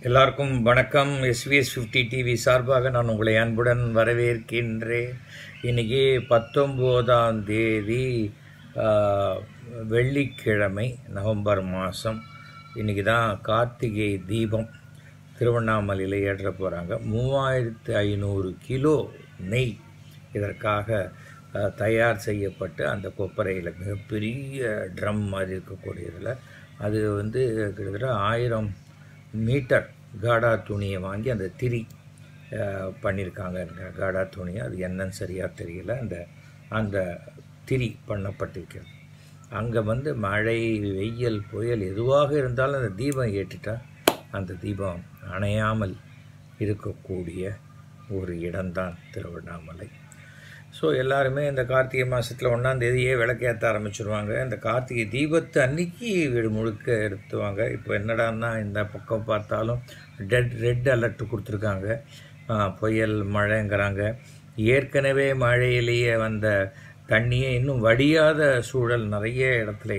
எல்லாருக்கும் வணக்கம் SVS fifty TV சார்பாக நான் உங்களை அன்புடன் வரவேற்கின்றேன் இன்னைக்கு பத்தொம்போதாம் தேதி ஆஹ், வெள்ளிக்கிழமை நவம்பர் மாதம் இன்னைக்கு தான் கார்த்திகை தீபம் திருவண்ணாமலையில் ஏற்ற போகிறாங்க மூவாயிரத்து ஐநூறு கிலோ நெய் இதற்காக ஆஹ், தயார் செய்யப்பட்டு அந்த கொப்பரையில் மிகப்பெரிய ட்ரம் மாதிரி இருக்கக்கூடியதில் அது வந்து கிட்டத்தட்ட ஆயிரம் மீட்டர் காடா துணியை வாங்கி அந்த திரி அஹ், பண்ணியிருக்காங்க அந்த காடா துணி அது என்னன்னு சரியாக தெரியல அந்த அந்த திரி பண்ணப்பட்டிருக்கிறது அங்கே வந்து மழை வெயில் புயல் எதுவாக இருந்தாலும் அந்த தீபம் ஏற்றிட்டா அந்த தீபம் அணையாமல் இருக்கக்கூடிய ஒரு இடம்தான் திருவண்ணாமலை ஸோ எல்லாருமே இந்த கார்த்திகை மாதத்தில் ஒன்றாந்தேதியே விளக்கேற்ற ஆரம்பிச்சிருவாங்க இந்த கார்த்திகை தீபத்து அன்னைக்கு வீடு முழுக்க எடுத்துவாங்க இப்போ என்னடான்னா இந்த பக்கம் பார்த்தாலும் டெட் ரெட் அலர்ட் கொடுத்துருக்காங்க ஆ, புயல் மழைங்கிறாங்க ஏற்கனவே மழையிலேயே வந்த தண்ணியே இன்னும் வடியாத சூழல் நிறைய இடத்துல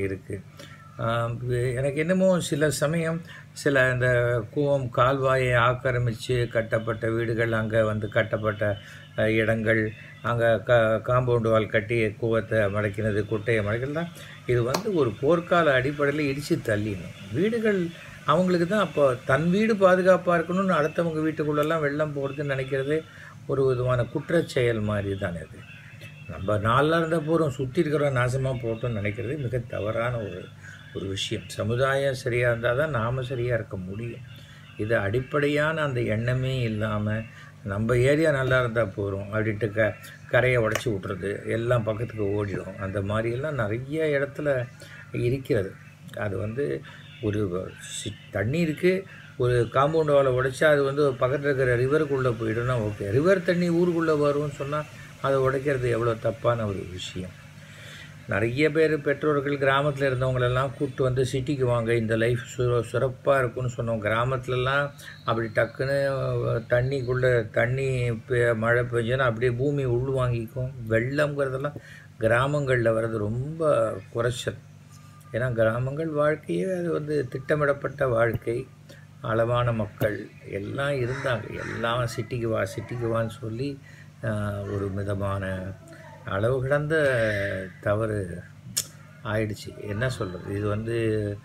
இருக்குது எனக்கு என்னமோ சில சமயம் சில இந்த கூவம் கால்வாயை ஆக்கிரமித்து கட்டப்பட்ட வீடுகள் அங்கே வந்து கட்டப்பட்ட அஹ், இடங்கள் அங்கே க காம்பவுண்டு வால் கட்டி கூவத்தை மடக்கினது குட்டையை மடக்கலாம் இது வந்து ஒரு போர்க்கால அடிப்படையில் இடித்து தள்ளிடணும் வீடுகள் அவங்களுக்கு தான் அப்போ தன் வீடு பாதுகாப்பாக இருக்கணும்னு அடுத்தவங்க வீட்டுக்குள்ளெல்லாம் வெள்ளம் போகிறதுன்னு நினைக்கிறதே ஒரு விதமான குற்றச்செயல் மாதிரி தானே அது நம்ம நாளில் இருந்த போகிறோம் சுற்றி இருக்கிற நாசமாக போட்டோம்னு நினைக்கிறது மிக தவறான ஒரு ஒரு விஷயம் சமுதாயம் சரியாக இருந்தால் தான் நாம் சரியாக இருக்க முடியும் இது அடிப்படையான அந்த எண்ணமே இல்லாமல் நம்ம ஏரியா நல்லா இருந்தால் போகிறோம் அப்படின்ட்டு க கரையை உடச்சி விட்றது எல்லாம் பக்கத்துக்கு ஓடிடும் அந்த மாதிரியெல்லாம் நிறைய இடத்துல இருக்கிறது அது வந்து ஒரு சி- தண்ணி இருக்குது ஒரு காம்பவுண்ட் வாலை உடைச்சா அது வந்து பக்கத்தில் இருக்கிற ரிவருக்குள்ளே போயிடும்னா ஓகே ரிவர் தண்ணி ஊருக்குள்ளே வரும்னு சொன்னால் அதை உடைக்கிறது எவ்வளோ தப்பான ஒரு விஷயம் நிறைய பேர் பெற்றோர்கள் கிராமத்தில் இருந்தவங்களெல்லாம் கூப்பிட்டு வந்து சிட்டிக்கு வாங்க இந்த லைஃப் சு சிறப்பாக இருக்கும்னு சொன்னோம் கிராமத்துலலாம் அப்படி டக்குன்னு தண்ணிக்குள்ளே தண்ணி பெ- மழை பெஞ்சோன்னா அப்படியே பூமி உள் வாங்கிக்கும் வெள்ளம்ங்கிறதெல்லாம் கிராமங்களில் வர்றது ரொம்ப குறைச்சல் ஏன்னா கிராமங்கள் வாழ்க்கையே அது வந்து திட்டமிடப்பட்ட வாழ்க்கை அளவான மக்கள் எல்லாம் இருந்தாங்க எல்லாம் சிட்டிக்கு வா சிட்டிக்கு வான்னு சொல்லி ஆஹ், ஒரு மிதமான அளவு கடந்த தவறு ஆயிடுச்சு என்ன சொல்கிறது இது வந்து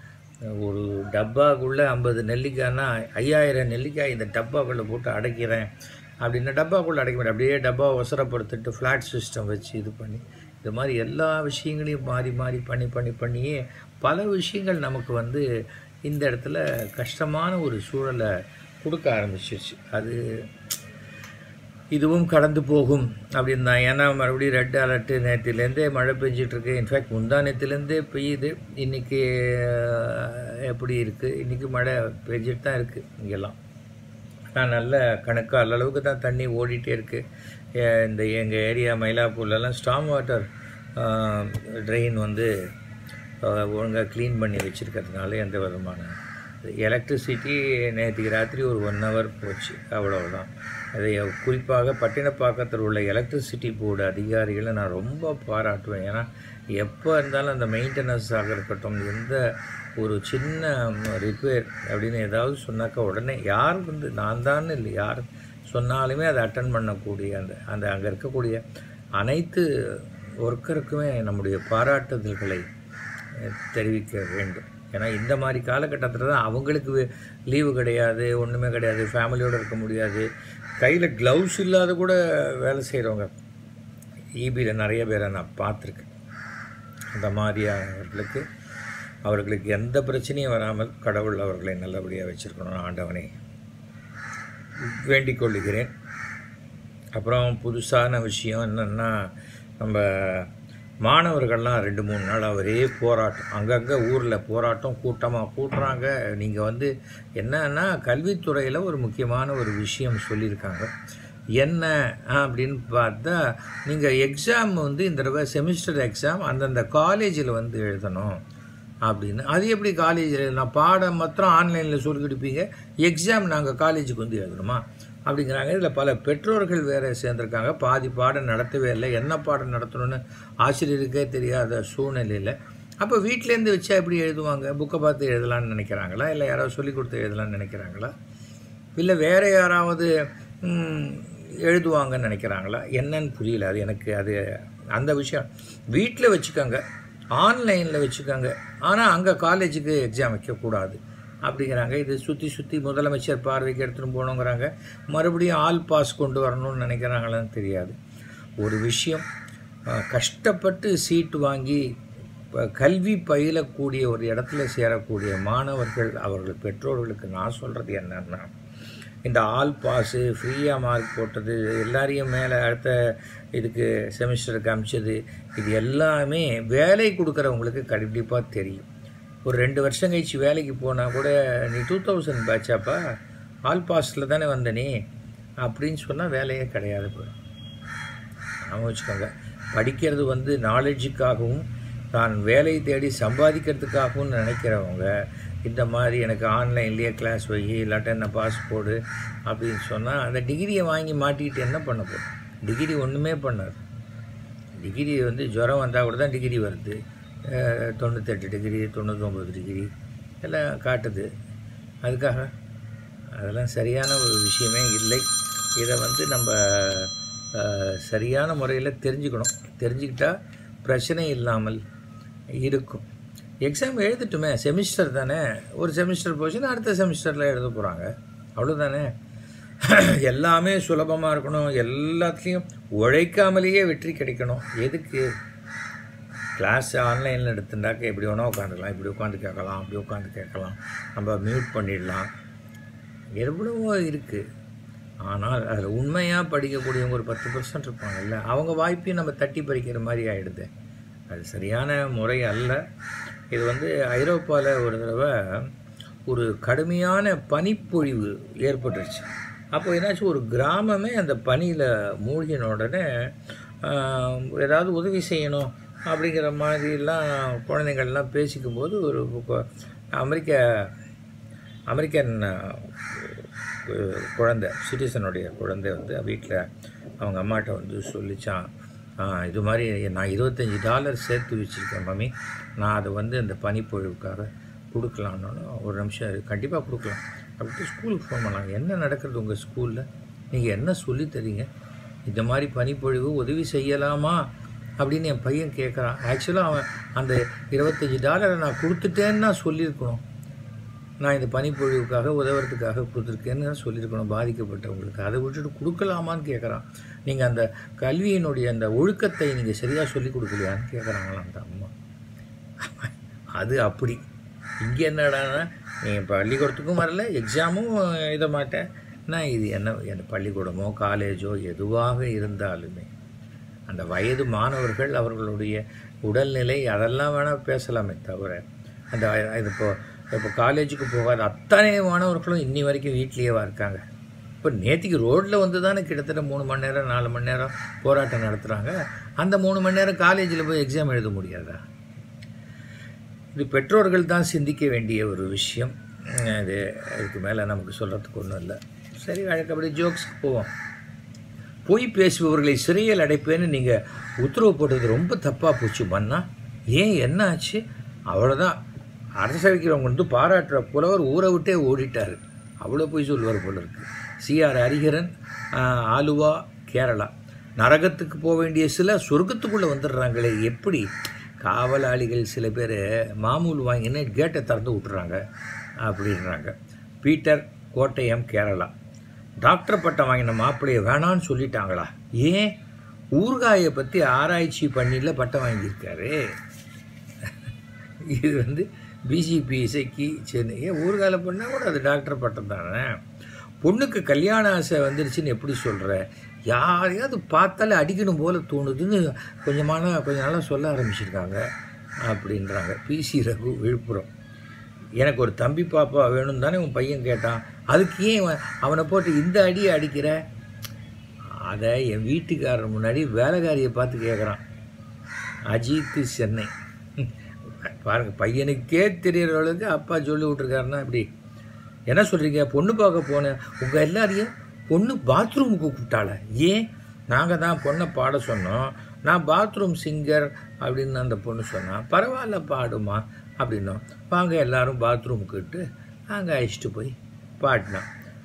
ஒரு டப்பாக்குள்ளே ஐம்பது நெல்லிக்காய்னா ஐயாயிரம் நெல்லிக்காய் இந்த டப்பாக்குள்ளே போட்டு அடைக்கிறேன் அப்படின்னா டப்பாக்குள்ளே அடைக்க மாட்டேன் அப்படியே டப்பா ஒசரப்படுத்திட்டு ஃப்ளாட் சிஸ்டம் வச்சு இது பண்ணி இது மாதிரி எல்லா விஷயங்களையும் மாறி மாறி பண்ணி பண்ணி பண்ணியே பல விஷயங்கள் நமக்கு வந்து இந்த இடத்துல கஷ்டமான ஒரு சூழலை கொடுக்க ஆரம்பிச்சிருச்சு அது இதுவும் கடந்து போகும் அப்படின்னு தான் ஏன்னா மறுபடியும் ரெட் அலர்ட்டு நேற்றுலேருந்தே மழை பெஞ்சிட்டு இருக்கு இன்ஃபேக்ட் முந்தா நேற்றுலேருந்தே பெய்யுது இன்றைக்கி எப்படி இருக்குது இன்றைக்கி மழை பெஞ்சிட்டு தான் இருக்குது இங்கெல்லாம் ஆனால் நல்ல கணக்காக அளவுக்கு தான் தண்ணி ஓடிட்டே இருக்குது இந்த எங்கள் ஏரியா மயிலாப்பூர்லலாம் ஸ்டாம் வாட்டர் ட்ரெயின் வந்து ஒழுங்காக க்ளீன் பண்ணி வச்சுருக்கிறதுனால எந்த விதமான எலக்ட்ரிசிட்டி நேற்றுக்கு ராத்திரி ஒரு ஒன் ஹவர் போச்சு அவ்வளவுதான் அதை குறிப்பாக பட்டினப்பாக்கத்தில் உள்ள எலக்ட்ரிசிட்டி போர்டு அதிகாரிகளை நான் ரொம்ப பாராட்டுவேன் ஏன்னா எப்போ இருந்தாலும் அந்த மெயின்டெனன்ஸாக இருக்கட்டும் எந்த ஒரு சின்ன ரிப்பேர் அப்படின்னு ஏதாவது சொன்னாக்கா உடனே யார் வந்து நான் தான் இல்லை யார் சொன்னாலுமே அதை அட்டன் பண்ணக்கூடிய அந்த அந்த அங்கே இருக்கக்கூடிய அனைத்து ஒர்க்கருக்குமே நம்முடைய பாராட்டுதல்களை அஹ், தெரிவிக்க வேண்டும் ஏன்னா இந்த மாதிரி காலகட்டத்தில் தான் அவங்களுக்கு லீவு கிடையாது ஒன்றுமே கிடையாது ஃபேமிலியோடு இருக்க முடியாது கையில் க்ளவுஸ் இல்லாத கூட வேலை செய்கிறவங்க ஈபியில் நிறைய பேரை நான் பார்த்துருக்கேன் அந்த மாதிரியானவர்களுக்கு அவர்களுக்கு எந்த பிரச்சனையும் வராமல் கடவுள் அவர்களை நல்லபடியாக வச்சிருக்கணும் ஆண்டவனை வேண்டிக் கொள்ளுகிறேன் அப்புறம் புதுசான விஷயம் என்னென்னா நம்ம மாணவர்கள்லாம் ரெண்டு மூணு நாள் ஒரே போராட்டம் அங்கங்கே ஊரில் போராட்டம் கூட்டமாக கூட்டுறாங்க நீங்கள் வந்து என்னன்னா கல்வித்துறையில் ஒரு முக்கியமான ஒரு விஷயம் சொல்லியிருக்காங்க என்ன அப்படின்னு பார்த்தா நீங்கள் எக்ஸாம் வந்து இந்த தடவை செமிஸ்டர் எக்ஸாம் அந்தந்த காலேஜில் வந்து எழுதணும் அப்படின்னு அது எப்படி காலேஜில் நான் பாடம் மாத்திரம் ஆன்லைனில் சொல்லி கொடுப்பீங்க எக்ஸாம் நாங்கள் காலேஜுக்கு வந்து எழுதணுமா அப்படிங்கிறாங்க இதில் பல பெற்றோர்கள் வேறு சேர்ந்துருக்காங்க பாதி பாடம் நடத்தவே இல்லை என்ன பாடம் நடத்தணும்னு ஆசிரியருக்கே தெரியாத சூழ்நிலையில் அப்போ வீட்டிலேருந்து வச்சா எப்படி எழுதுவாங்க புக்கை பார்த்து எழுதலாம்னு நினைக்கிறாங்களா இல்லை யாராவது சொல்லி கொடுத்து எழுதலாம்னு நினைக்கிறாங்களா இல்லை வேறு யாராவது ம், எழுதுவாங்கன்னு நினைக்கிறாங்களா என்னன்னு புரியல அது எனக்கு அது அந்த விஷயம் வீட்டில் வச்சுக்கோங்க ஆன்லைனில் வச்சுக்கோங்க ஆனால் அங்கே காலேஜுக்கு எக்ஸாம் வைக்கக்கூடாது அப்படிங்கிறாங்க இது சுற்றி சுற்றி முதலமைச்சர் பார்வைக்கு எடுத்துகிட்டு போகணுங்கிறாங்க மறுபடியும் ஆல் பாஸ் கொண்டு வரணும்னு நினைக்கிறாங்களான்னு தெரியாது ஒரு விஷயம் அஹ், கஷ்டப்பட்டு சீட்டு வாங்கி ப- கல்வி பயிலக்கூடிய ஒரு இடத்துல சேரக்கூடிய மாணவர்கள் அவர்கள் பெற்றோர்களுக்கு நான் சொல்கிறது என்னன்னா இந்த ஆல் பாஸு ஃப்ரீயாக மார்க் போட்டது எல்லாரையும் மேலே அடுத்த இதுக்கு செமிஸ்டருக்கு அமிச்சது இது எல்லாமே வேலை கொடுக்குறவங்களுக்கு கண்டிப்பாக தெரியும் ஒரு ரெண்டு வருஷம் கழிச்சு வேலைக்கு போனால் கூட நீ டூ தௌசண்ட் பேட்சாப்பா ஆல் பாஸில் தானே வந்த நீ அப்படின்னு சொன்னால் வேலையே கிடையாது போயிடும் ஞாபகம் வச்சுக்கோங்க படிக்கிறது வந்து நாலேஜுக்காகவும் தான் வேலை தேடி சம்பாதிக்கிறதுக்காகவும் நினைக்கிறவங்க இந்த மாதிரி எனக்கு ஆன்லைன்லேயே கிளாஸ் வை இல்லாட்ட என்ன பாஸ் போடு அப்படின்னு சொன்னால் அந்த டிகிரியை வாங்கி மாட்டிக்கிட்டு என்ன பண்ண போகிறோம் டிகிரி ஒன்றுமே பண்ணாது டிகிரி வந்து ஜுரம் வந்தால் கூட தான் டிகிரி வருது அஹ், தொண்ணூத்தெட்டு டிகிரி தொண்ணூத்தொம்பது டிகிரி எல்லாம் காட்டுது அதுக்காக அதெல்லாம் சரியான ஒரு விஷயமே இல்லை இதை வந்து நம்ம அஹ், சரியான முறையில் தெரிஞ்சுக்கணும் தெரிஞ்சுக்கிட்டா பிரச்சனை இல்லாமல் இருக்கும் எக்ஸாம் எழுதட்டுமே செமிஸ்டர் தானே ஒரு செமிஸ்டர் போச்சுன்னா அடுத்த செமிஸ்டரில் எழுத போகிறாங்க அவ்வளோதானே எல்லாமே சுலபமாக இருக்கணும் எல்லாத்துலேயும் உழைக்காமலேயே வெற்றி கிடைக்கணும் எதுக்கு கிளாஸ் ஆன்லைனில் எடுத்துட்டாக்க எப்படி வேணால் உட்காந்துக்கலாம் இப்படி உட்காந்து கேட்கலாம் அப்படி உட்காந்து கேட்கலாம் நம்ம மியூட் பண்ணிடலாம் எவ்வளவோ இருக்குது ஆனால் அதில் உண்மையாக படிக்கக்கூடியவங்க ஒரு பத்து பர்சன்ட் இருப்பாங்கல்ல அவங்க வாய்ப்பையும் நம்ம தட்டி பறிக்கிற மாதிரி ஆகிடுது அது சரியான முறை அல்ல இது வந்து ஐரோப்பாவில் ஒரு தடவை ஒரு கடுமையான பனிப்பொழிவு ஏற்பட்டுருச்சு அப்போ என்னாச்சும் ஒரு கிராமமே அந்த பனியில் மூழ்கின உடனே ஆஹ், ஏதாவது உதவி செய்யணும் அப்படிங்கிற மாதிரிலாம் குழந்தைங்கள்லாம் பேசிக்கும் போது ஒரு கு- அமெரிக்க அமெரிக்கன் அஹ், குழந்தை சிட்டிசனுடைய குழந்தை வந்து வீட்டில் அவங்க அம்மாட்ட வந்து சொல்லிச்சான் "ஆ, இது மாதிரி நான் இருபத்தஞ்சி டாலர் சேர்த்து வச்சுருக்கேன் மம்மி நான் அதை வந்து இந்த பனிப்பொழிவுக்காக கொடுக்கலான்னு ஒரு நிமிஷம் கண்டிப்பாக கொடுக்கலாம் அப்படின்ட்டு ஸ்கூலுக்கு ஃபோன் பண்ணாங்க என்ன நடக்கிறது உங்கள் ஸ்கூலில் நீங்கள் என்ன சொல்லித் தரீங்க இந்த மாதிரி பனிப்பொழிவு உதவி செய்யலாமா அப்படின்னு என் பையன் கேட்குறான் ஆக்சுவலாக அவன் அந்த இருபத்தஞ்சி டாலரை நான் கொடுத்துட்டேன்னு நான் சொல்லியிருக்கணும் நான் இந்த பனிப்பொழிவுக்காக உதவுறதுக்காக கொடுத்துருக்கேன்னு தான் சொல்லியிருக்கணும் பாதிக்கப்பட்டவங்களுக்கு அதை விட்டுட்டு கொடுக்கலாமான்னு கேட்குறான் நீங்கள் அந்த கல்வியினுடைய அந்த ஒழுக்கத்தை நீங்கள் சரியாக சொல்லி கொடுக்கலையான்னு கேட்குறாங்களாம் அந்த அம்மா அது அப்படி இங்கே என்னடான்னா நீங்கள் பள்ளிக்கூடத்துக்கும் வரல எக்ஸாமும் எழுத மாட்டேன் நான் இது என்ன என்ன பள்ளிக்கூடமோ காலேஜோ எதுவாக இருந்தாலுமே அந்த வயது மாணவர்கள் அவர்களுடைய உடல்நிலை அதெல்லாம் வேணால் பேசலாமே தவிர அந்த இது இப்போ இப்போ காலேஜுக்கு போகாத அத்தனை மாணவர்களும் இன்னி வரைக்கும் வீட்லேயேவா இருக்காங்க இப்போ நேற்றுக்கு ரோட்டில் வந்து தானே கிட்டத்தட்ட மூணு மணி நேரம் நாலு மணி நேரம் போராட்டம் நடத்துகிறாங்க அந்த மூணு மணி நேரம் காலேஜில் போய் எக்ஸாம் எழுத முடியாதா இது பெற்றோர்கள் தான் சிந்திக்க வேண்டிய ஒரு விஷயம் இது இதுக்கு மேலே நமக்கு சொல்கிறதுக்கு ஒன்றும் இல்லை சரி வழக்கப்படி ஜோக்ஸ்க்கு போவோம் பொய் பேசுபவர்களை சிறையில் அடைப்பேன்னு நீங்கள் உத்தரவு போட்டது ரொம்ப தப்பாக போச்சு மன்னா ஏன் என்ன ஆச்சு அவ்வளோதான் அரசவைக்கிறவங்க வந்து பாராட்டுற புலவர் ஊரை விட்டே ஓடிட்டார் அவ்வளோ போய் சொல்லுவார் போல இருக்கு சிஆர் ஹரிஹரன் ஆஹ், ஆலுவா கேரளா நரகத்துக்கு போக வேண்டிய சில சொர்க்கத்துக்குள்ளே வந்துடுறாங்களே எப்படி காவலாளிகள் சில பேர் மாமூல் வாங்கின்னு கேட்டை திறந்து விட்டுறாங்க அப்படின்றாங்க பீட்டர் கோட்டயம் கேரளா டாக்டர் பட்டம் வாங்கின மாப்பிள்ளைய வேணான்னு சொல்லிட்டாங்களா ஏன் ஊறுகாயை பற்றி ஆராய்ச்சி பண்ணியில் பட்டம் வாங்கியிருக்காரு இது வந்து பிஜேபி இசைக்கு சென்னை ஏன் ஊறுகாயில் பண்ணால் கூட அது டாக்டர் பட்டம் தானே பொண்ணுக்கு கல்யாண ஆசை வந்துருச்சுன்னு எப்படி சொல்கிற யாரையாவது பார்த்தாலே அடிக்கணும் போல தோணுதுன்னு கொஞ்சமான கொஞ்ச நாளாக சொல்ல ஆரம்பிச்சிருக்காங்க அப்படின்றாங்க பிசி ரகு விழுப்புரம் எனக்கு ஒரு தம்பி பாப்பா வேணும் தானே உன் பையன் கேட்டான் அதுக்கு ஏன் இவன் அவனை போட்டு இந்த அடியை அடிக்கிற அதை என் வீட்டுக்காரர் முன்னாடி வேலைக்காரியை பார்த்து கேட்குறான் அஜித் சென்னை பாருங்க பையனுக்கே தெரியற அளவுக்கு அப்பா சொல்லி விட்ருக்காருன்னா இப்படி என்ன சொல்கிறீங்க பொண்ணு பார்க்க போனேன் உங்கள் எல்லாரையும் பொண்ணு பாத்ரூமுக்கு கூப்பிட்டாள ஏன் நாங்கள் தான் பொண்ணை பாட சொன்னோம் நான் பாத்ரூம் சிங்கர் அப்படின்னு அந்த பொண்ணு சொன்னா பரவாயில்ல பாடுமா அப்படின்னோம் வாங்க எல்லாரும் பாத்ரூமுக்கு விட்டு அங்கே அழைச்சிட்டு போய் பாடினோம்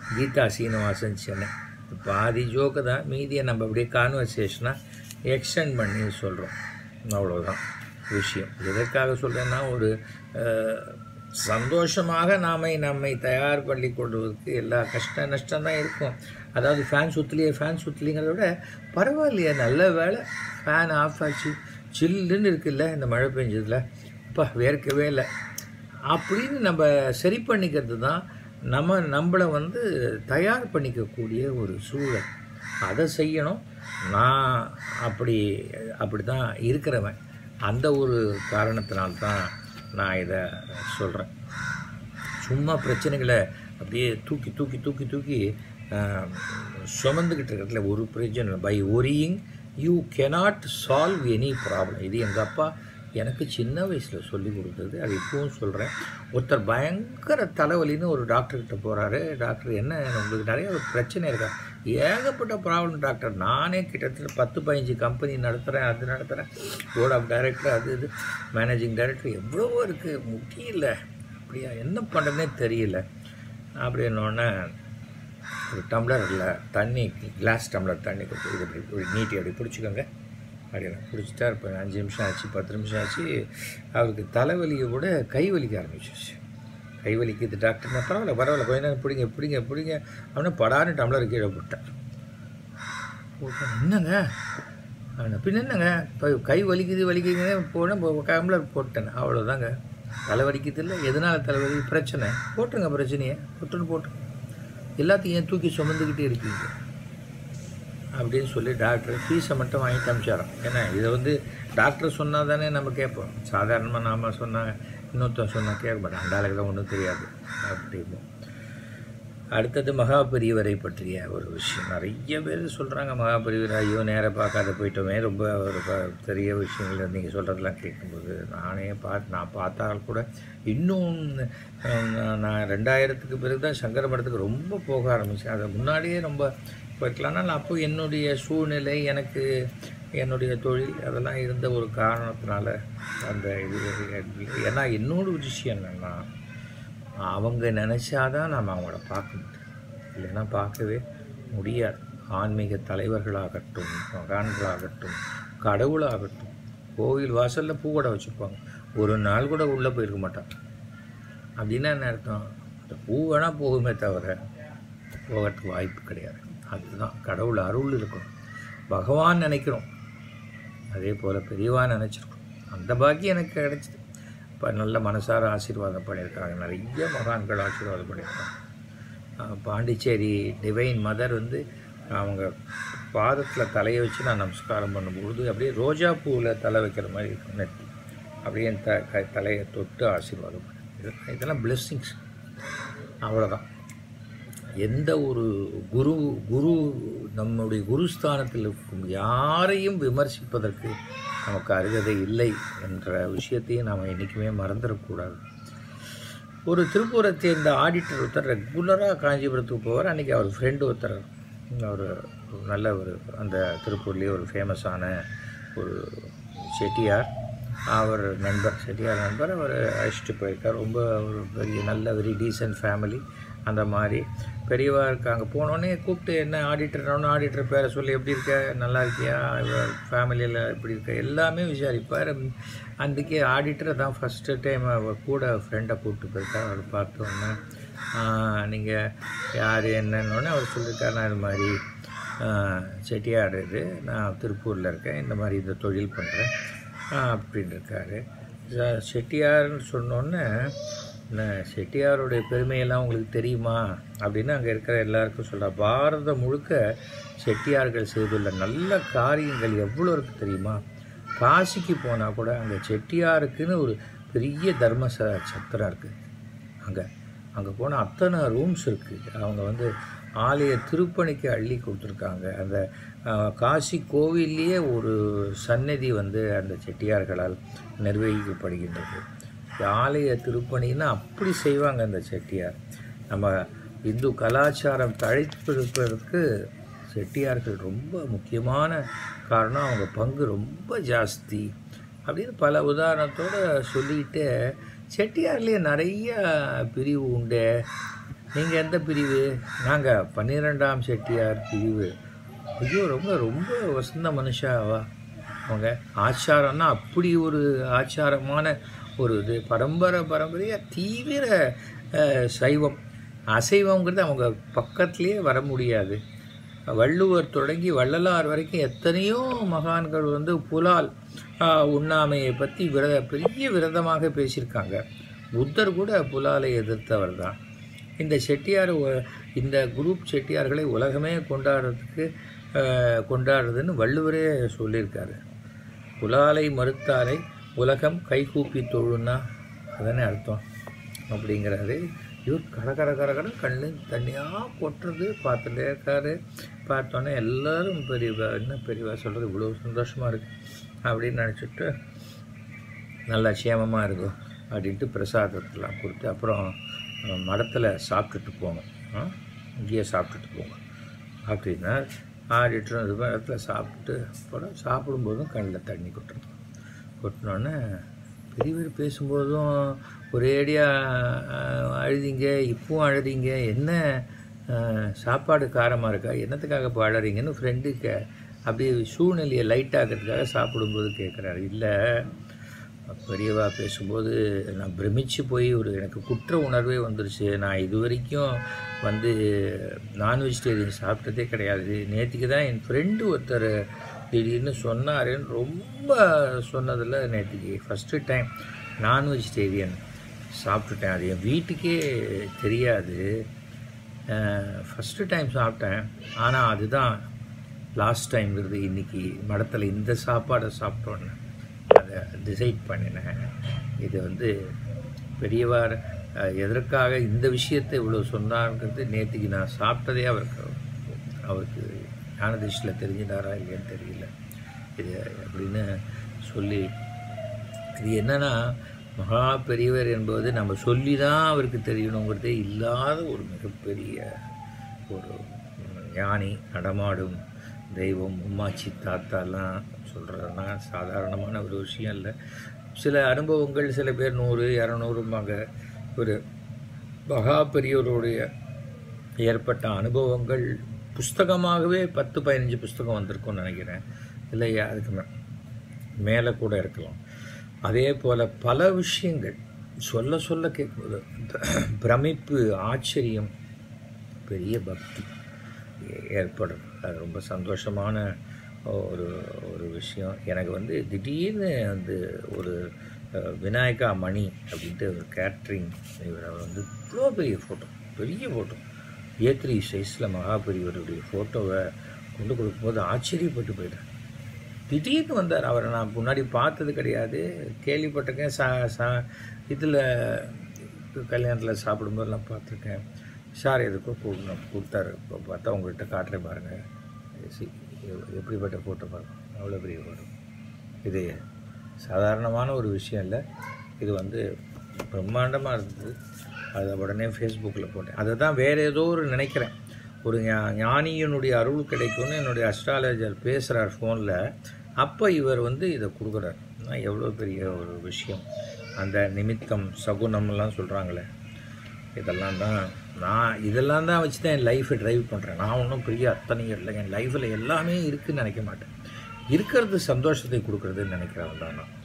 கீதா சீனிவாசன் சென்னை பாதி ஜோக்கு தான் மீதியை நம்ம அப்படியே கான்வர்சேஷனாக எக்ஸ்டெண்ட் பண்ணி சொல்கிறோம் அவ்வளோதான் விஷயம் எதற்காக சொல்கிறேன்னா ஒரு அஹ், சந்தோஷமாக நாமை நம்மை தயார் பண்ணி கொள்வதற்கு எல்லா கஷ்ட நஷ்டம் தான் இருக்கும் அதாவது ஃபேன் சுற்றலையே ஃபேன் சுற்றலிங்கிறத விட பரவாயில்லையே நல்ல வேலை ஃபேன் ஆஃப் ஆச்சு சில்லுன்னு இருக்குல்ல இந்த மழை பெஞ்சதில் அப்பா வேர்க்கவே இல்லை அப்படின்னு நம்ம சரி பண்ணிக்கிறது தான் நம்ம நம்மளை வந்து தயார் பண்ணிக்கக்கூடிய ஒரு சூழல் அதை செய்யணும் நான் அப்படி அப்படி தான் இருக்கிறவன் அந்த ஒரு காரணத்தினால்தான் நான் இதை சொல்கிறேன் சும்மா பிரச்சனைகளை அப்படியே தூக்கி தூக்கி தூக்கி தூக்கி ஆஹ், சுமந்துக்கிட்டு இருக்கிறதுல ஒரு பிரச்சனை by worrying you cannot solve any problem இது எங்கள் அப்பா எனக்கு சின்ன வயசில் சொல்லி கொடுத்தது அது இப்பவும் சொல்கிறேன் ஒருத்தர் பயங்கர தலைவலின்னு ஒரு டாக்டர்கிட்ட போகிறாரு டாக்டர் என்ன உங்களுக்கு நிறைய ஒரு பிரச்சனை இருக்கா ஏகப்பட்ட ப்ராப்ளம் டாக்டர் நானே கிட்டத்தட்ட பத்து பதினஞ்சு கம்பெனி நடத்துகிறேன் அது நடத்துகிறேன் போர்ட் ஆஃப் டைரக்டர் அது இது மேனேஜிங் டைரக்டர் எவ்வளவோ இருக்குது முடியல அப்படியா என்ன பண்ணுறதுனே தெரியல அப்படின்னோடனே ஒரு டம்ளரில் தண்ணி கிளாஸ் டம்ளர் தண்ணி கொடுத்து இது இப்படி இப்படி நீட்டி அப்படி பிடிச்சிக்கோங்க அப்படின்னு பிடிச்சிட்டா இப்போ அஞ்சு நிமிஷம் ஆச்சு பத்து நிமிஷம் ஆச்சு அவருக்கு தலைவலியை விட கை வலிக்க ஆரம்பிச்சிருச்சு கை வலிக்குது டாக்டர் நான் பரவாயில்ல பரவாயில்ல கொஞ்ச நேரம் பிடிங்க பிடிங்க பிடிங்க அவனே படான்னு டம்ளர் கீழே போட்டேன் போட்டேன் என்னங்க அவனை பின்ன என்னங்க இப்போ கை வலிக்குது வலிக்குதுங்க போனேன் டம்ளர் போட்டேன் அவ்வளோதாங்க தலை வலிக்குது இல்லை எதனால தலைவலி பிரச்சனை போட்டுருங்க பிரச்சனையை போட்டுன்னு போட்டுருங்க எல்லாத்தையும் ஏன் தூக்கி சுமந்துக்கிட்டே இருக்கீங்க அப்படின்னு சொல்லி டாக்டர் ஃபீஸை மட்டும் வாங்கி காமிச்சாராம் ஏன்னா இதை வந்து டாக்டர் சொன்னால் தானே நம்ம கேட்போம் சாதாரணமாக நாம் சொன்னால் இன்னொருத்தன் சொன்னால் கேட்க மாட்டோம் அந்த ஆளுக்கு தான் ஒன்றும் தெரியாது அப்படிமோ அடுத்தது மகாபெரியவரை பற்றிய ஒரு விஷயம் நிறைய பேர் சொல்கிறாங்க மகாபெரியவர் ஐயோ நேராக பார்க்காத போயிட்டோமே ரொம்ப ஒரு ப- பெரிய விஷயங்கள் நீங்கள் சொல்கிறதெல்லாம் கேட்கும்போது நானே பார்த்து நான் பார்த்தால் கூட இன்னும் அஹ், நான் நான் ரெண்டாயிரத்துக்கு பிறகு தான் சங்கர மடத்துக்கு ரொம்ப போக ஆரம்பித்தேன் அதை முன்னாடியே ரொம்ப போயிருக்கலாம் ஆனால் அப்போ என்னுடைய சூழ்நிலை எனக்கு என்னுடைய தொழில் அதெல்லாம் இருந்த ஒரு காரணத்தினால அந்த இது ஏன்னா இன்னொரு விஷயம் என்னென்னா அவங்க நினச்சாதான் நம்ம அவங்கள பார்க்க முடியும் இல்லைன்னா பார்க்கவே முடியாது ஆன்மீக தலைவர்களாகட்டும் மகான்களாகட்டும் கடவுளாகட்டும் கோவில் வாசலில் பூக்கடை வச்சுருப்பாங்க ஒரு நாள் கூட உள்ளே போயிருக்க மாட்டாங்க அப்படின்னா என்ன அர்த்தம் அந்த பூ வேணால் போகுமே தவிர போகிறதுக்கு வாய்ப்பு கிடையாது அதுதான் கடவுள் அருள் இருக்கும் பகவான் நினைக்கிறோம் அதே போல் பெரியவா நினச்சிருக்கோம் அந்த பாக்கியம் எனக்கு கிடைச்சிது இப்போ நல்ல மனசார ஆசீர்வாதம் பண்ணியிருக்காங்க நிறைய மகான்கள் ஆசீர்வாதம் பண்ணியிருக்காங்க அஹ் பாண்டிச்சேரி டிவைன் மதர் வந்து அவங்க பாதத்தில் தலையை வச்சு நான் நமஸ்காரம் பண்ணும்பொழுது அப்படியே ரோஜா பூவில் தலை வைக்கிற மாதிரி இருக்கும் நெத்தி அப்படியே என் த க தலையை தொட்டு ஆசீர்வாதம் பண்ணி இதெல்லாம் இதெல்லாம் பிளெஸ்ஸிங்ஸ் அவ்வளோதான் எந்த ஒரு குரு குரு நம்முடைய குருஸ்தானத்தில் இருக்கும் யாரையும் விமர்சிப்பதற்கு நமக்கு அருகதை இல்லை என்ற விஷயத்தையும் நாம் என்றைக்குமே மறந்துடக்கூடாது ஒரு திருப்பூரை சேர்ந்த ஆடிட்டர் ஒருத்தர் ரெகுலராக காஞ்சிபுரத்துக்கு போவார் அன்றைக்கி அவர் ஃப்ரெண்டு ஒருத்தர் அவர் நல்ல ஒரு அந்த திருப்பூர்லேயே ஒரு ஃபேமஸான ஒரு செட்டியார் அவர் நண்பர் செட்டியார் நண்பர் அவர் அழைச்சிட்டு போயிருக்கார் ரொம்ப ஒரு பெரிய நல்ல வெரி டீசென்ட் ஃபேமிலி அந்த மாதிரி பெரியவா இருக்கு அங்கே போனோடனே கூப்பிட்டு என்ன ஆடிட்டர்னு ஆடிட்டர் பேரை சொல்லி எப்படி இருக்க நல்லா இருக்கியா ஃபேமிலியில் எப்படி இருக்க எல்லாமே விசாரிப்பார் அன்றைக்கி ஆடிட்டரை தான் ஃபஸ்ட்டு டைம் அவர் கூட ஃப்ரெண்டை கூப்பிட்டு போயிருக்கார் அவர் பார்த்தோன்னே நீங்கள் யார் என்னன்னொன்னே அவர் சொல்லியிருக்கார் நான் இது மாதிரி ஆஹ், செட்டியார் இது நான் திருப்பூரில் இருக்கேன் இந்த மாதிரி இந்த தொழில் பண்ணுறேன் அப்படின்னு இருக்காரு ச- செட்டியார்னு சொன்னோன்னே என்ன செட்டியாருடைய பெருமையெல்லாம் உங்களுக்கு தெரியுமா அப்படின்னு அங்கே இருக்கிற எல்லாருக்கும் சொல்ல பாரதம் முழுக்க செட்டியார்கள் செய்துள்ள நல்ல காரியங்கள் எவ்வளோ இருக்குது தெரியுமா காசிக்கு போனால் கூட அங்கே செட்டியாருக்குன்னு ஒரு பெரிய தர்ம ச சத்திரம் இருக்குது அங்கே அங்கே போனால் அத்தனை ரூம்ஸ் இருக்குது அவங்க வந்து ஆலய திருப்பணிக்கு அள்ளி கொடுத்துருக்காங்க அந்த ஆஹ், காசி கோவில்லையே ஒரு சந்நிதி வந்து அந்த செட்டியார்களால் நிர்வகிக்கப்படுகின்றது இந்த ஆலய திருப்பணின்னா அப்படி செய்வாங்க அந்த செட்டியார் நம்ம இந்து கலாச்சாரம் தழைப்பிருப்பதற்கு செட்டியார்கள் ரொம்ப முக்கியமான காரணம் அவங்க பங்கு ரொம்ப ஜாஸ்தி அப்படின்னு பல உதாரணத்தோடு சொல்லிட்டு செட்டியார்லேயே நிறைய பிரிவு உண்டு நீங்கள் எந்த பிரிவு நாங்கள் பன்னிரெண்டாம் செட்டியார் பிரிவு ஐயோ ரொம்ப ரொம்ப வசந்த மனுஷாவா அவங்க ஆச்சாரம்னா அப்படி ஒரு ஆச்சாரமான ஒரு இது பரம்பரை பரம்பரையாக தீவிர அஹ், சைவம் அசைவங்கிறது அவங்க பக்கத்துலேயே வர முடியாது வள்ளுவர் தொடங்கி வள்ளலார் வரைக்கும் எத்தனையோ மகான்கள் வந்து புலால் ஆஹ், உண்ணாமையை பற்றி விரத பெரிய விரதமாக பேசியிருக்காங்க புத்தர் கூட புலாலை எதிர்த்தவர் தான் இந்த செட்டியார் உ- இந்த குரூப் செட்டியார்களை உலகமே கொண்டாடுறதுக்கு ஆஹ், கொண்டாடுறதுன்னு வள்ளுவரே சொல்லியிருக்காரு புலாலை மறுத்தாரை உலகம் கைகூப்பி தொழுன்னா அதானே அர்த்தம் அப்படிங்கிறாரு இவர் கர கர கர கர கண்ணு தண்ணியாக கொட்டுறது பார்த்துட்டே இருக்காரு பார்த்தோன்னே எல்லாரும் பெரியவா என்ன பெரியவா சொல்கிறது இவ்வளோ சந்தோஷமாக இருக்கு அப்படின்னு நினச்சிட்டு நல்லா சேமமாக இருக்கும் அப்படின்ட்டு பிரசாதத்தெல்லாம் கொடுத்து அப்புறம் அஹ், மடத்தில் சாப்பிட்டுட்டு போகணும் ஆ? இங்கேயே சாப்பிட்டுட்டு போங்க அப்படின்னா ஆடிட்டு இது இடத்துல சாப்பிட்டு அப்புறம் சாப்பிடும்போதும் கண்ணில் தண்ணி கொட்டணும் கொட்டினோடனே பெரியவர் பேசும்போதும் ஒரேடியாக அழுதிங்க இப்பவும் அழுதிங்க என்ன அஹ், சாப்பாடு காரமாக இருக்கா என்னத்துக்காக இப்போ அழறீங்கன்னு ஃப்ரெண்டுக்கு அப்படியே சூழ்நிலையை லைட்டாகிறதுக்காக சாப்பிடும்போது கேட்குறாரு இல்லை பெரியவா பேசும்போது நான் பிரமிச்சு போய் ஒரு எனக்கு குற்ற உணர்வே வந்துருச்சு நான் இது வரைக்கும் வந்து நான் வெஜிடேரியன் சாப்பிட்டதே கிடையாது நேற்றுக்கு தான் என் ஃப்ரெண்டு ஒருத்தர் திடீர்னு சொன்னாருன்னு ரொம்ப சொன்னதில் நேற்றுக்கு ஃபஸ்ட்டு டைம் நான் வெஜிடேரியன் சாப்பிட்டுட்டேன் அது என் வீட்டுக்கே தெரியாது ஃபஸ்ட்டு டைம் சாப்பிட்டேன் ஆனால் அதுதான் லாஸ்ட் டைம்ங்கிறது இன்றைக்கி மடத்தில் இந்த சாப்பாடை சாப்பிட்டோன்னே அதை டிசைட் பண்ணினேன் இது வந்து பெரியவார் அஹ், எதற்காக இந்த விஷயத்தை இவ்வளோ சொன்னார்ங்கிறது நேற்றுக்கு நான் சாப்பிட்டதே அவருக்கு அவருக்கு ஞானதிஷில் தெரிஞ்சினாரா இல்லையான்னு தெரியல இது அப்படின்னு சொல்லி இது என்னன்னா மகா பெரியவர் என்பது நம்ம சொல்லி தான் அவருக்கு தெரியணுங்கிறதே இல்லாத ஒரு மிகப்பெரிய ஒரு ஞானி நடமாடும் தெய்வம் உம்மாச்சி தாத்தாலாம் சொல்கிறதுனா சாதாரணமான ஒரு விஷயம் இல்லை சில அனுபவங்கள் சில பேர் நூறு இரநூறுமாங்க ஒரு மகா பெரியவருடைய ஏற்பட்ட அனுபவங்கள் புஸ்தகமாகவே பத்து பதினஞ்சு புஸ்தகம் வந்திருக்கும்னு நினைக்கிறேன் இல்லையா அதுக்கு மே மேலே கூட இருக்கலாம் அதே போல் பல விஷயங்கள் சொல்ல சொல்ல கேட்கும்போது பிரமிப்பு ஆச்சரியம் பெரிய பக்தி ஏ- ஏற்படும் அது ரொம்ப சந்தோஷமான ஒரு ஒரு விஷயம் எனக்கு வந்து திடீர்னு வந்து ஒரு அஹ், விநாயகா மணி அப்படின்ட்டு ஒரு கேட்ரிங் இவர் அவர் வந்து இவ்வளோ பெரிய ஃபோட்டோ பெரிய ஃபோட்டோ ஏ த்ரீ சைஸில் மகாபெரியவருடைய ஃபோட்டோவை கொண்டு கொடுக்கும்போது ஆச்சரியப்பட்டு போயிட்டேன் திடீர்னு வந்தார் அவரை நான் முன்னாடி பார்த்தது கிடையாது கேள்விப்பட்டிருக்கேன் சா சா இதில் கல்யாணத்தில் சாப்பிடும்போதெல்லாம் பார்த்துருக்கேன் சார் எதுக்கோ கூப்பிடணும் கொடுத்தாரு இப்போ பார்த்தா உங்கள்கிட்ட காட்டுறேன் பாருங்கள் சி எ- எப்படிப்பட்ட ஃபோட்டோ பாருங்க அவ்வளோ பெரிய ஃபோட்டோ இது சாதாரணமான ஒரு விஷயம் இல்லை இது வந்து பிரம்மாண்டமாக இருந்தது அதை உடனே ஃபேஸ்புக்கில் போட்டேன் அதை தான் வேறு ஏதோ ஒரு நினைக்கிறேன் ஒரு ஞா- ஞானியினுடைய அருள் கிடைக்கும்னு என்னுடைய அஸ்ட்ராலஜர் பேசுகிறார் ஃபோனில் அப்போ இவர் வந்து இதை கொடுக்குறார் நான் எவ்வளோ பெரிய ஒரு விஷயம் அந்த நிமித்தம் சகுனம்லாம் சொல்கிறாங்களே இதெல்லாம் தான் நான் இதெல்லாம் தான் வச்சு தான் என் லைஃப்பை ட்ரைவ் பண்ணுறேன் நான் ஒன்றும் பெரிய அத்தனையும் இல்லை என் லைஃப்பில் எல்லாமே இருக்குன்னு நினைக்க மாட்டேன் இருக்கிறது சந்தோஷத்தை கொடுக்குறதுன்னு நினைக்கிறவன் தான் நான்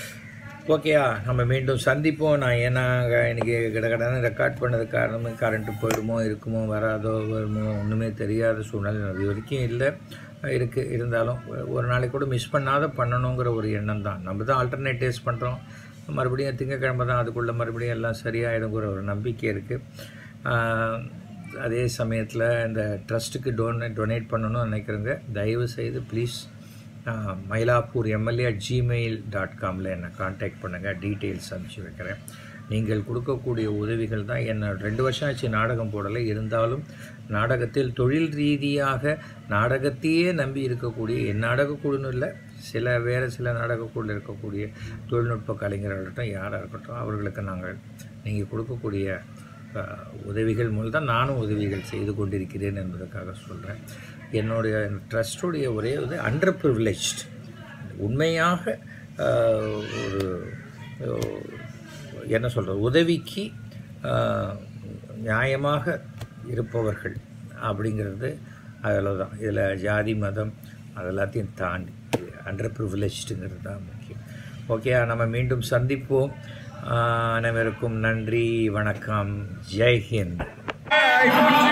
ஓகேயா நம்ம மீண்டும் சந்திப்போம் நான் ஏன்னா இன்னைக்கு கடகடன்னு ரெக்கார்ட் பண்ணது காரணம் கரண்ட்டு போயிடுமோ இருக்குமோ வராதோ வருமோ ஒன்றுமே தெரியாத சூழ்நிலை அது வரைக்கும் இல்லை இருக்குது இருந்தாலும் ஒ- ஒரு நாளைக்கு கூட மிஸ் பண்ணாத பண்ணணுங்கிற ஒரு எண்ணம் தான் நம்ம தான் ஆல்டர்னேட்டிவ்ஸ் பண்ணுறோம் மறுபடியும் திங்கக்கிழமை தான் அதுக்குள்ளே மறுபடியும் எல்லாம் சரியாயிடுங்கிற ஒரு நம்பிக்கை இருக்குது அதே சமயத்தில் இந்த ட்ரஸ்ட்டுக்கு டோனேட் டொனேட் பண்ணணும்னு நினைக்கிறவங்க தயவு செய்து please Mylapore MLA at Gmail dot காமில் என்னை காண்டாக்ட் பண்ணுங்கள் டீட்டெயில்ஸ் அனுப்பிச்சி வைக்கிறேன் நீங்கள் கொடுக்கக்கூடிய உதவிகள் தான் என்ன ரெண்டு வருஷம் ஆச்சு நாடகம் போடலை இருந்தாலும் நாடகத்தில் தொழில் ரீதியாக நாடகத்தையே நம்பி இருக்கக்கூடிய என் நாடகக்குழுன்னு இல்லை சில வேறு சில நாடகக்குழுவில் இருக்கக்கூடிய தொழில்நுட்ப கலைஞர்கள்ட்டும் யாராக இருக்கட்டும் அவர்களுக்கு நாங்கள் நீங்கள் கொடுக்கக்கூடிய அஹ், உதவிகள் மூலம் தான் நானும் உதவிகள் செய்து கொண்டிருக்கிறேன் என்பதற்காக சொல்கிறேன் என்னுடைய ட்ரஸ்டுடைய ஒரே இது அண்டர் ப்ரிவிலேஜ்ட் உண்மையாக அஹ், ஒரு அஹ், என்ன சொல்கிறது உதவிக்கு அஹ், நியாயமாக இருப்பவர்கள் அப்படிங்கிறது அதில் தான் இதில் ஜாதி மதம் அதெல்லாத்தையும் தாண்டி அண்டர் ப்ரிவிலேஜ்டுங்கிறது தான் முக்கியம் ஓகே நம்ம மீண்டும் சந்திப்போம் ஆஹ் அனைவருக்கும் நன்றி வணக்கம் ஜெய் ஹிந்த்